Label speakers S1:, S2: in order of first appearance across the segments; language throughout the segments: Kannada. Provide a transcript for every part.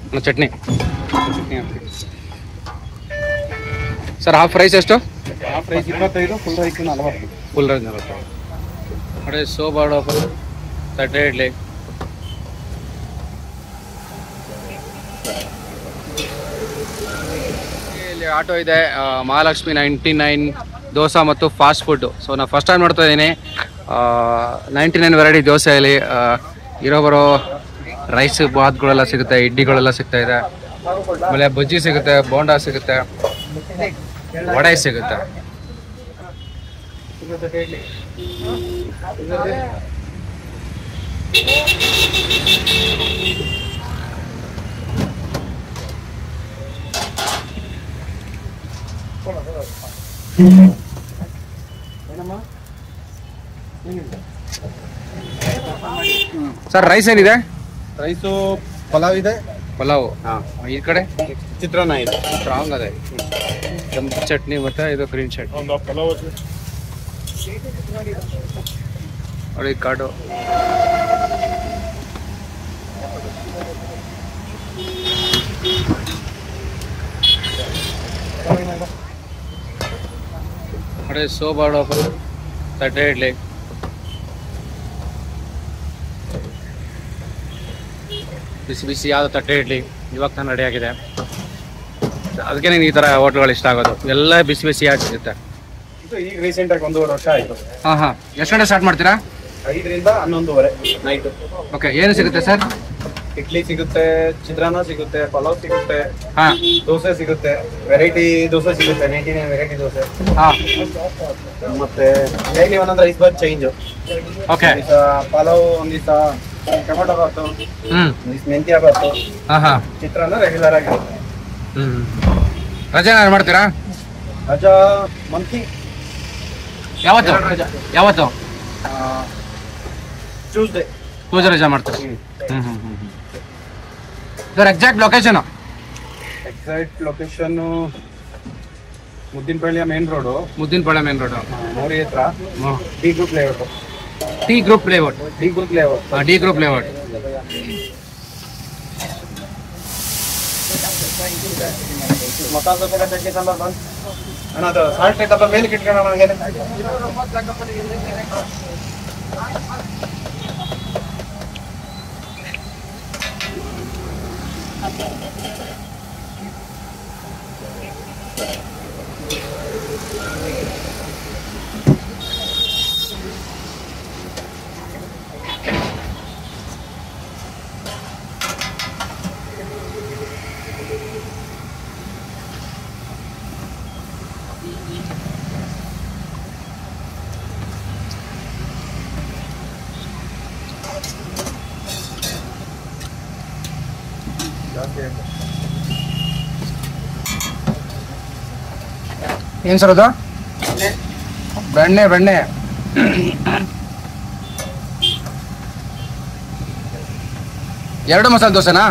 S1: ಒಂದು ಚಟ್ನಿ ಸರ್ ಹಾಫ್ ರೈಸ್ ಎಷ್ಟು
S2: ಹಾಫ್ ರೈಸ್ ಇಪ್ಪತ್ತೈದು ಫುಲ್ ರೈಸ್ ನಲವತ್ತು
S1: ಫುಲ್ ರೈಸ್ ನಲವತ್ತು ನೋಡಿ ಸೋಬಾಡು ತಟ್ಟೆ ಇಡ್ಲಿ ಇಲ್ಲಿ ಆಟೋ ಇದೆ ಆ, ಮಹಾಲಕ್ಷ್ಮಿ ನೈಂಟಿ ನೈನ್ ದೋಸೆ ಮತ್ತು ಫಾಸ್ಟ್ ಫುಡ್ ಸೊ ನಾನು ಫಸ್ಟ್ ಟೈಮ್ ನೋಡ್ತಾ ಇದ್ದೀನಿ ನೈಂಟಿ ನೈನ್ ವೆರೈಟಿ ದೋಸೆಯಲ್ಲಿ ಆ, ಇರೋ ಬರೋ ರೈಸ್ ಬಾತ್ಗಳೆಲ್ಲ ಸಿಗುತ್ತೆ ಇಡ್ಲಿಗಳೆಲ್ಲ ಸಿಗ್ತಾ ಇದೆ ಆಮೇಲೆ ಬಜ್ಜಿ ಸಿಗುತ್ತೆ ಬೋಂಡಾ ಸಿಗುತ್ತೆ ವಡೆ ಸಿಗುತ್ತೆ ಸರ್ ರೈಸ್ ಏನಿದೆ
S2: ರೈಸು ಪಲಾವ್ ಇದೆ
S1: ಪಲಾವ್ ಈ ಕಡೆ
S2: ಚಿತ್ರಾನ್ನ ಇದೆ
S1: ಸ್ಟ್ರಾಂಗ್ ಅದೇ ಕೆಂಪು ಚಟ್ನಿ ಮತ್ತೆ ಇದು ಗ್ರೀನ್ ಚಟ್ನಿ
S2: ಒಂದು ಪಲಾವ್
S1: ನೋಡಿ ಕಾಡು ನೋಡಿ ಸೋಬಾಡು ತಟ್ಟೆ ಇಡ್ಲಿ ಬಿಸಿ ಬಿಸಿ ಯಾವ್ದು ತಟ್ಟೆ ಇಡ್ಲಿ ಇವಾಗ ತಾನು ರೆಡಿ ಆಗಿದೆ ಅದಕ್ಕೆ ನಂಗೆ ಈ ಥರ ಹೋಟ್ಲ್ಗಳು ಇಷ್ಟ ಆಗೋದು ಎಲ್ಲ ಬಿಸಿ ಬಿಸಿ ಯಾಕೆ ಸಿಗುತ್ತೆ
S2: ಇದು ಈಗ ರೀಸೆಂಟ್ ಆಗಿ ಒಂದೂವರೆ ವರ್ಷ ಆಯ್ತು
S1: ಹಾಂ ಹಾಂ ಎಷ್ಟು ಗಂಟೆ ಸ್ಟಾರ್ಟ್ ಮಾಡ್ತೀರಾ
S2: ಐದರಿಂದ ಹನ್ನೊಂದುವರೆ ನೈಟ್
S1: ಓಕೆ ಏನು ಸಿಗುತ್ತೆ ಸರ್
S2: ಇಡ್ಲಿ ಸಿಗುತ್ತೆ ಚಿತ್ರಾನ್ನ ಸಿಗುತ್ತೆ ಪಲಾವ್ ಸಿಗುತ್ತೆ
S1: ಹಾಂ
S2: ದೋಸೆ ಸಿಗುತ್ತೆ ವೆರೈಟಿ ದೋಸೆ ಸಿಗುತ್ತೆ ನೈಂಟಿ ನೈನ್ ವೆರೈಟಿ ದೋಸೆ
S1: ಹಾಂ
S2: ಮತ್ತೆ ಡೈಲಿ ಒಂದೊಂದು ರೈಸ್ ಬಾತ್ ಚೇಂಜ್
S1: ಓಕೆ
S2: ದಿವಸ ಪಲಾವ್ ಒಂದ್ ದಿವಸ ಟೊಮೊಟೊ ಬಾತು
S1: ಹ್ಞೂ
S2: ಒಂದ್ ದಿವಸ ಮೆಂತ್ಯ ಬಾತು
S1: ಹಾಂ ಹಾಂ
S2: ಚಿತ್ರಾನ್ನ ರೆಗ್ಯುಲರ್ ಆಗಿರುತ್ತೆ
S1: ಹ್ಞೂ ರಜೆ ಏನಾದ್ರು ಮಾಡ್ತೀರಾ
S2: ರಜಾ ಮಂತ್ಲಿ
S1: ಯಾವತ್ತು ಯಾವತ್ತು
S2: ಟ್ಯೂಸ್ಡೇ
S1: ಪೂಜೆ ರಜೆ ಮಾಡ್ತೀರಾ ಹ್ಞೂ ಹ್ಞೂ ಹ್ಞೂ sir exact location
S2: exact location ಮುದ್ದಿನಪಳ್ಳಿಯ main road
S1: Muddinapalya main road
S2: ಮೋರಿ ಹತ್ರ D group layout
S1: T group layout
S2: D group layout
S1: D group layout
S2: masala dosa chutney sambar ಬಂದು ಅಣ್ಣ ಅದು ಸಾಲ್ಟ್ ಐಟಪ್ಪ ಮೇಲೆ ಇಟ್ಕೊಳ್ಳೋಣ ನನಗೆ
S1: ಏನು ಸರ್ ಅದು ಬೆಣ್ಣೆ ಬೆಣ್ಣೆ ಎರಡು ಮಸಾಲೆ ದೋಸೆನಾ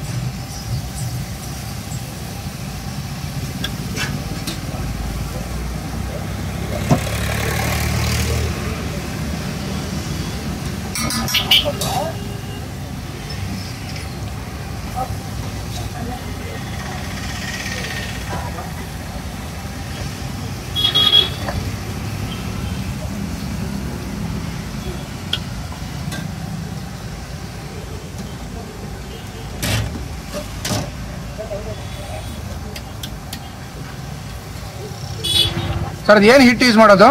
S1: ಸರ್ ಅದು ಏನು ಹಿಟ್ಟು ಯೂಸ್ ಮಾಡೋದು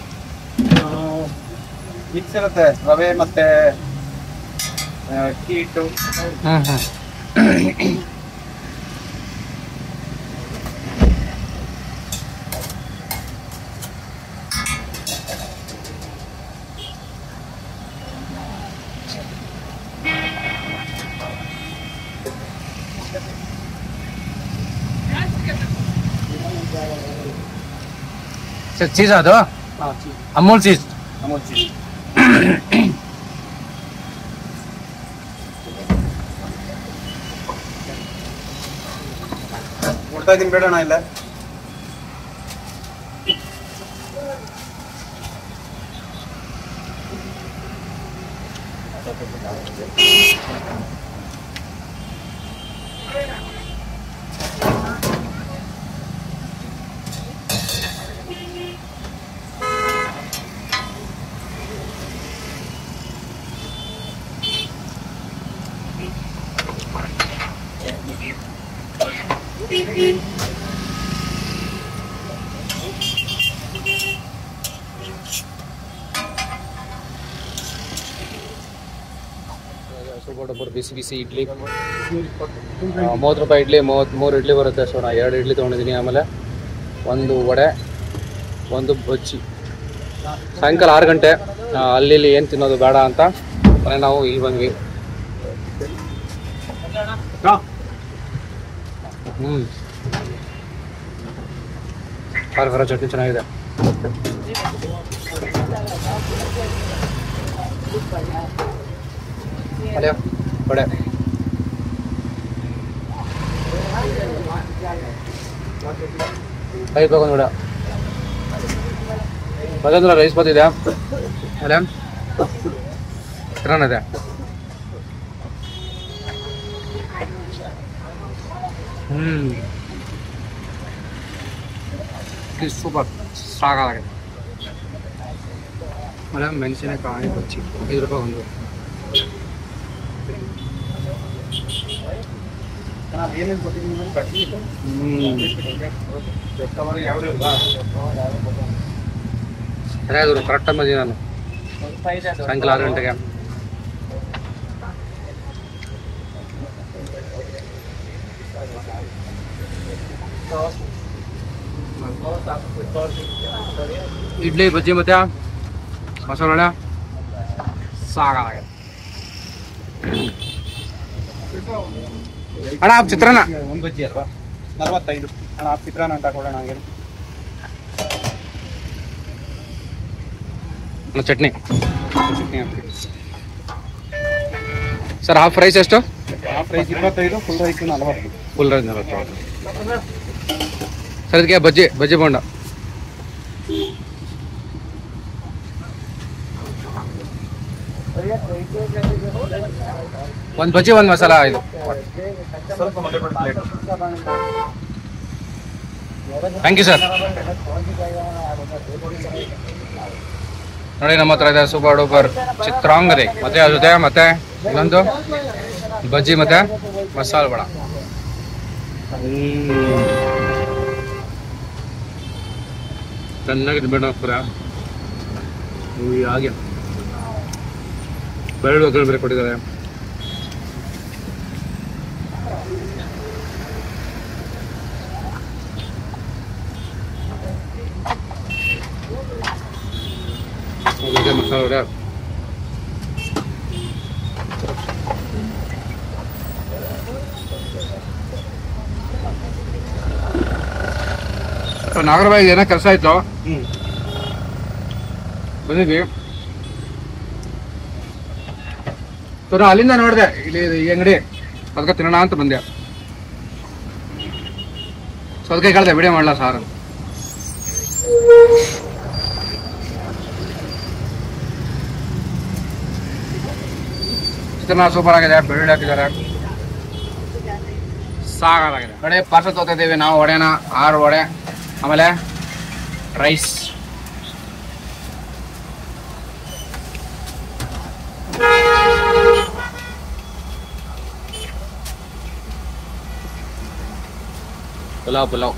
S2: ಮಿಕ್ಸ್ ಇರುತ್ತೆ ರವೆ ಮತ್ತೆ ಆ, ಅಕ್ಕಿ ಹಿಟ್ಟು
S1: ಹ್ಞೂ ಹ್ಞೂ ಸರ್ ಚೀಸ್ ಅದು ಅಮೂಲ್ ಚೀಸ್
S2: ಅಮೂಲ್ ಚೀಸ್ ಕೊಡ್ತಾ ಇದೀನಿ ಬೇಡಣ ಇಲ್ಲ
S1: ಸೂಪರ್ ಡಬ್ಬರ್ ಬಿಸಿ ಬಿಸಿ ಇಡ್ಲಿ ಮೂವತ್ತು ರೂಪಾಯಿ ಇಡ್ಲಿ ಮೂವತ್ತು ಮೂರು ಇಡ್ಲಿ ಬರುತ್ತೆ ಸೊ ನಾ ಎರಡು ಇಡ್ಲಿ ತೊಗೊಂಡಿದ್ದೀನಿ ಆಮೇಲೆ ಒಂದು ವಡೆ ಒಂದು ಬಜ್ಜಿ ಸಾಯಂಕಾಲ ಆರು ಗಂಟೆ ಆ, ಅಲ್ಲಿ ಇಲ್ಲಿ ಏನು ತಿನ್ನೋದು ಬೇಡ ಅಂತ ಮನೆ ನಾವು ಇಲ್ಲಿ ಬಂದ್ವಿ ಹ್ಞೂ ಖಾರ ಖಾರ ಚಟ್ನಿ ಚೆನ್ನಾಗಿದೆ ಅಲ್ಲೇ ವಡೆ ಐದು ಒಂದು ವಡೆ ಮತ್ತೊಂದು ರೈಸ್ ಬಂದಿದೆ ಅಲ್ಲೇ ಚೆನ್ನಾಗಿದೆ ಹ್ಮ್ ಇದು ಸೂಪರ್ ಸಾಕಾಗಿದೆ ಆಮೇಲೆ ಮೆಣಸಿನಕಾಯಿ ಬಜ್ಜಿ ಐದು ರೂಪಾಯಿ ಒಂದು
S2: ಏನೇನು ಕೊಟ್ಟಿದ್ದೀನಿ ಕಟ್ಟಿ
S1: ಹ್ಮ್ ಸರಿಯಾದ್ರು ಕರೆಕ್ಟಾಗಿ ಬಂದಿದ್ದೀನಿ ನಾನು ಸಾಯಂಕಾಲ ಆರು ಗಂಟೆಗೆ ಇಡ್ಲಿ ಬಜ್ಜಿ ಮತ್ತೆ ಮಸಾಲೆ ವಡೆ ಸಾಕಾಗಿದೆ ಅಣ್ಣ ಚಿತ್ರಾನ್ನ
S2: ಒಂದು ಬಜ್ಜಿ ಅಲ್ವಾ ನಲವತ್ತೈದು ಅಣ್ಣ ಆ ಚಿತ್ರಾನ್ನ ಅಂತ ಕೊಡೋಣ ಹಂಗೆ
S1: ಒಂದು ಚಟ್ನಿ
S2: ಚಟ್ನಿ ಹಾಕ್ತೀವಿ
S1: ಸರ್ ಹಾಫ್ ರೈಸ್ ಎಷ್ಟು
S2: ಹಾಫ್ ರೈಸ್ ಇಪ್ಪತ್ತೈದು ಫುಲ್ ರೈಸ್ ನಲವತ್ತು
S1: ಫುಲ್ ರೈಸ್ ನಲವತ್ತು ಸರ್ ಇದಕ್ಕೆ ಬಜ್ಜಿ ಬಜ್ಜಿ ಬೋಂಡ ಒಂದು ಬಜ್ಜಿ ಒಂದು ಮಸಾಲ ಇದು
S2: ಸ್ವಲ್ಪ ಮತ್ತೆ ಪ್ಲೇಟ್
S1: ಥ್ಯಾಂಕ್ ಯು ಸರ್ ನೋಡಿ ನಮ್ಮ ಹತ್ರ ಇದೆ ಸೂಪರ್ ಡೂಪರ್ ಚಿತ್ರಾಂಗದೆ ಮತ್ತೆ ಅದ್ರ ಜೊತೆ ಮತ್ತೆ ಇನ್ನೊಂದು ಬಜ್ಜಿ ಮತ್ತೆ ಮಸಾಲ ವಡ ಚೆನ್ನಾಗಿದೆ ಮೇಡಮ್ ಪುರ ಹಾಗೆ ಬೆರಳು ಒಗ್ಗರಣೆ ಬೇರೆ ಕೊಟ್ಟಿದ್ದಾರೆ ಅದ್ರ ಮಸಾಲ ವಡೆ ನಾಗರಬಾಯಿಗೆ ಏನೋ ಕೆಲಸ ಇತ್ತು
S2: ಹ್ಞೂ
S1: ಬಂದಿದ್ವಿ ಸೊ ನಾ ಅಲ್ಲಿಂದ ನೋಡಿದೆ ಇಲ್ಲಿ ಈ ಅಂಗಡಿ ಅದಕ್ಕೆ ತಿನ್ನೋಣ ಅಂತ ಬಂದೆ ಸೊ ಅದಕ್ಕೆ ಕೇಳಿದೆ ವಿಡಿಯೋ ಮಾಡಲ ಸಾರು ಚಿತ್ರಾನ್ನ ಸೂಪರ್ ಆಗಿದೆ ಬೆಳ್ಳುಳ್ಳಿ ಹಾಕಿದ್ದಾರೆ ಸಾಕಾಗಿದೆ ಕಡೆ ಪಾರ್ಸಲ್ ತಗೋತಾ ಇದ್ದೀವಿ ನಾವು ವಡೆನ ಆರು ವಡೆ ಆಮೇಲೆ ರೈಸ್ ಪುಲಾವ್ ಪುಲಾವ್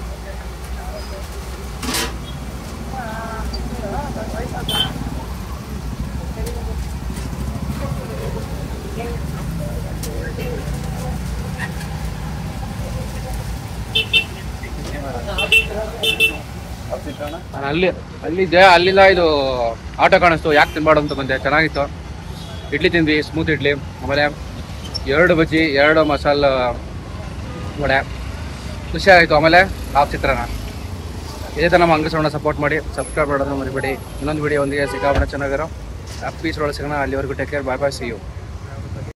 S2: ಚಿತ್ರಾನ್ನ
S1: ನಾನು ಅಲ್ಲಿ ಅಲ್ಲಿದ್ದೆ ಅಲ್ಲಿಂದ ಇದು ಆಟೋ ಕಾಣಿಸ್ತು ಯಾಕೆ ತಿನ್ಬಾರ್ದು ಅಂತ ಬಂದೆ ಚೆನ್ನಾಗಿತ್ತು ಇಡ್ಲಿ ತಿಂದ್ವಿ ಸ್ಮೂತ್ ಇಡ್ಲಿ ಆಮೇಲೆ ಎರಡು ಬಜ್ಜಿ ಎರಡು ಮಸಾಲ ವಡೆ ಖುಷಿ ಆಯಿತು ಆಮೇಲೆ ಹಾಫ್ ಚಿತ್ರಾನ್ನ ಇದೇ ಥರ ನಮ್ಮ ಅಂಗಸವನ್ನ ಸಪೋರ್ಟ್ ಮಾಡಿ ಸಬ್ಸ್ಕ್ರೈಬ್ ಮಾಡೋದನ್ನ ಮರಿಬೇಡಿ ಇನ್ನೊಂದು ವಿಡಿಯೋ ಒಂದಿಗೆ ಸಿಕ್ಕಾಪಟ್ಟೆ ಚೆನ್ನಾಗಿರೋ ಹ್ಯಾಪೀಸ್ ಒಳಗೆ ಸಿಗೋಣ ಅಲ್ಲಿವರೆಗೂ take care bye bye see you